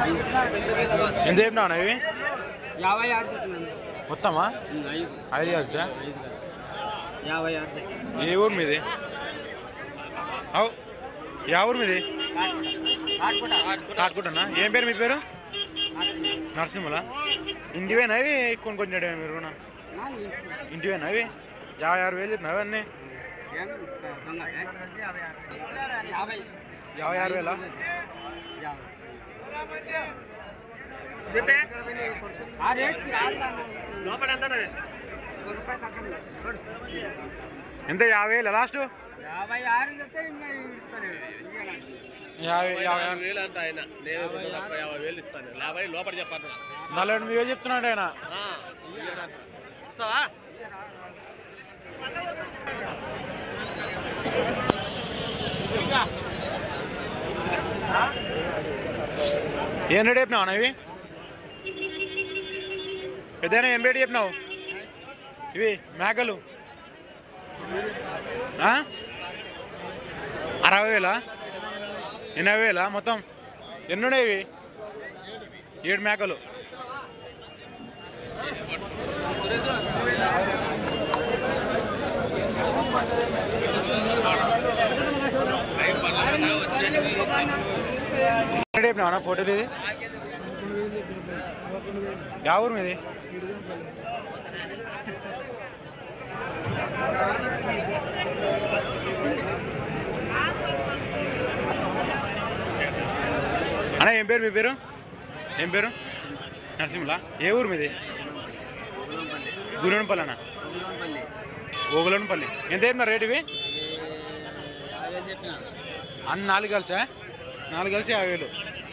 ఎంత చెప్పినావు అన్న ఇవి యాభై ఆరు చెప్తున్నాను మొత్తమా ఐదు ఐదు కలిసా ఐదు కాదు. యాభై ఆరు ఏ ఊరు మీది అవు యా ఊరు మీది కాటుకుంటున్నా ఏం పేరు మీ పేరు నరసింహలా ఇంటివేనా అవి కొన్ని కొంచెం మీరు కూడా ఇంటివేనా అవి యాభై ఆరు వేలు చెప్పినావు అన్నీ యాభై యాభై ఆరు వేలా ఆ రేట్కి రాదు లోపల ఎంత రూపాయి తక్కువ ఎంత యాభై వేలు లాస్ట్ యాభై ఆరు చెప్తే ఇంకా ఇస్తారు యాభై యాభై ఆరు వేలు అంట ఆయన నేను రెండు తప్ప యాభై వేలు ఇస్తాను యాభై లోపల చెప్పాను నలభై ఎనిమిది వేలు చెప్తున్నాడు ఆయన ఇస్తావా ఏం రేట్ చెప్పినావు అన్న ఇవి పెద్దయినా ఏం రేట్ చెప్పినావు ఇవి మేకలు ఆ? అరవై వేలా ఎనభై వేలా మొత్తం ఎన్ని ఉన్నాయి ఇవి ఏడు మేకలు రేట్ చెప్పినావు అన్న ఫోటోలు ఇది యా ఊరు మీది అన్న ఏం పేరు మీ పేరు ఏం పేరు నరసింహలా ఏ ఊరు మీది గురువనపల్లి అన్న ఓగులనపల్లి ఎంత చెప్పిన రేట్ ఇవి అన్ని నాలుగు కలిసా నాలుగు కలిసి యాభై వేలు